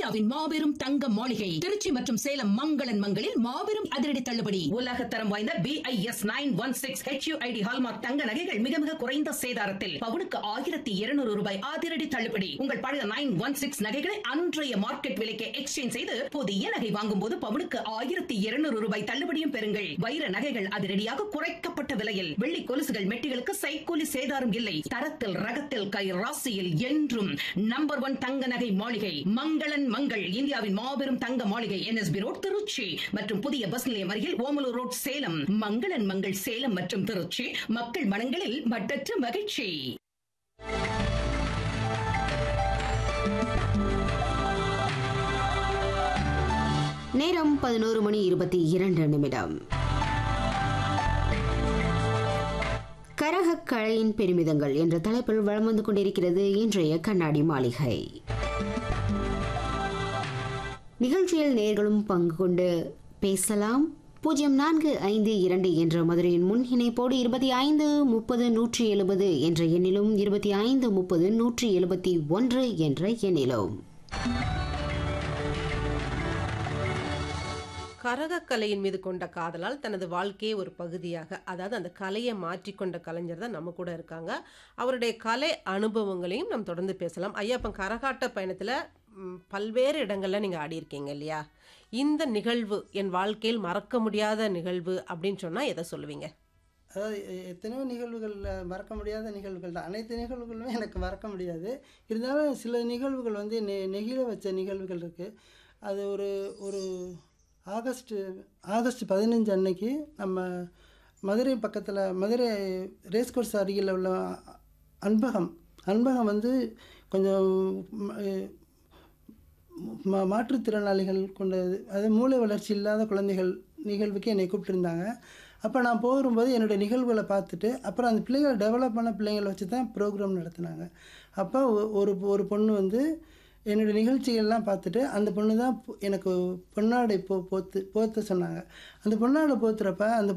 இந்தியாவின் மாபெரும் தங்க மாளிகை திருச்சி மற்றும் சேலம் மங்களன் மங்களில் மாபெரும் அதிரடி தள்ளுபடி உலக தரம் வாய்ந்த BIS nine one six HUID hallmark தங்க நகைகள் மிக மிக குறைந்த சேதாரத்தில் பவுனுக்கு ஆயிரத்தி இருநூறு ரூபாய் அதிரடி தள்ளுபடி உங்கள் பழைய நைன் ஒன் சிக்ஸ் நகைகளை அன்றைய மார்க்கெட் விலைக்கு எக்ஸ்சேஞ்ச் செய்து புதிய நகை வாங்கும் போது பவுனுக்கு ஆயிரத்தி இருநூறு ரூபாய் தள்ளுபடியும் பெறுங்கள் வைர நகைகள் அதிரடியாக குறைக்கப்பட்ட விலையில் வெள்ளி கொலுசுகள் மெட்டிகளுக்கு சைக்கூலி சேதாரம் இல்லை தரத்தில் ரகத்தில் கை ராசியில் என்றும் நம்பர் ஒன் தங்க நகை மாளிகை மங்களன் மங்கள் இந்தியாவின் மாபெரும் தங்க மாளிகை என்எஸ்பி ரோட் திருச்சி மற்றும் புதிய பஸ் நிலையம் அருகில் ஓமலூர் ரோட் சேலம் மங்களன் மங்கள் சேலம் மற்றும் திருச்சி மக்கள் மனங்களில் மட்டற்ற மகிழ்ச்சி நேரம் பதினோரு மணி இருபத்தி இரண்டு நிமிடம் கரகக் கலையின் பெருமிதங்கள் என்ற தலைப்பில் வலம் வந்து கொண்டிருக்கிறது இன்றைய கண்ணாடி மாளிகை நிகழ்ச்சியில் நேர்களும் பங்கு கொண்டு பேசலாம் பூஜ்ஜியம் நான்கு ஐந்து இரண்டு என்ற மதுரையின் முன் இணைப்போடு இருபத்தி ஐந்து முப்பது நூற்றி எழுபது என்ற எண்ணிலும் இருபத்தி ஐந்து முப்பது நூற்றி எழுபத்தி ஒன்று என்ற எண்ணிலும் கரகக்கலையின் மீது கொண்ட காதலால் தனது வாழ்க்கையை ஒரு பகுதியாக அதாவது அந்த கலையை மாற்றிக்கொண்ட கலைஞர் தான் நம்ம கூட இருக்காங்க அவருடைய கலை அனுபவங்களையும் நம்ம தொடர்ந்து பேசலாம் ஐயா இப்போ கரகாட்ட பயணத்தில் ம், பல்வேறு இடங்கள்ல நீங்கள் ஆடியிருக்கீங்க இல்லையா இந்த நிகழ்வு என் வாழ்க்கையில் மறக்க முடியாத நிகழ்வு அப்படின்னு சொன்னால் எதை சொல்லுவீங்க அதாவது எ- எத்தனையோ நிகழ்வுகளில் மறக்க முடியாத நிகழ்வுகள் தான் அனைத்து நிகழ்வுகளுமே எனக்கு மறக்க முடியாது இருந்தாலும் சில நிகழ்வுகள் வந்து நெ நெகிழ வச்ச நிகழ்வுகள் இருக்குது அது ஒரு ஒரு ஆகஸ்ட் ஆகஸ்ட் பதினஞ்சு அன்னைக்கு நம்ம மதுரை பக்கத்தில் மதுரை ரேஸ் கோர்ஸ் அருகில் உள்ள அன்பகம் அன்பகம் வந்து கொஞ்சம் ம- மா மாற்றுத்திறனாளிகள் கொண்டது அது மூளை வளர்ச்சி இல்லாத குழந்தைகள் நிகழ்வுக்கு என்னை கூப்பிட்டுருந்தாங்க அப்போ நான் போகும்போது என்னுடைய நிகழ்வுகளை பார்த்துட்டு அப்புறம் அந்த பிள்ளைகள் டெவலப் பண்ண பிள்ளைங்களை வச்சு தான் ப்ரோக்ராம் நடத்துனாங்க அப்போ ஒ- ஒரு ஒரு பொண்ணு வந்து என்னுடைய நிகழ்ச்சிகள்லாம் பார்த்துட்டு அந்த பொண்ணு தான் எனக்கு பொன்னாடை போ போத்து போத்த சொன்னாங்க அந்த பொன்னாடை போத்துறப்ப அந்த